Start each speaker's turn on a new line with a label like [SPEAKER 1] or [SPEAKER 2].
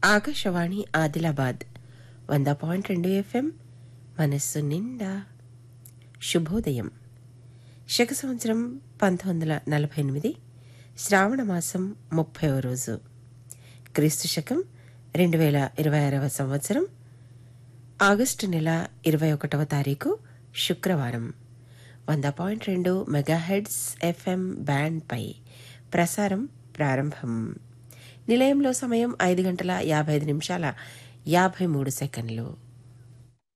[SPEAKER 1] ఆకాశవాణి ఆదిలాబాద్ వంద పాయింట్ రెండు ఎఫ్ఎం మనస్సు నిండా శుభోదయం శక సంవత్సరం పంతొమ్మిది వందల నలభై ఎనిమిది శ్రావణ మాసం ముప్పైవ రోజు క్రీస్తు శకం రెండు వేల ఇరవై ఆరవ సంవత్సరం ఆగస్టు నెల ఇరవై ఒకటవ తారీఖు శుక్రవారం వంద పాయింట్ రెండు మెగాహెడ్స్ ఎఫ్ఎం బ్యాండ్పై ప్రసారం ప్రారంభం నిలయంలో సమయం ఐదు గంటల యాభై ఐదు నిమిషాల యాభై మూడు సెకండ్లు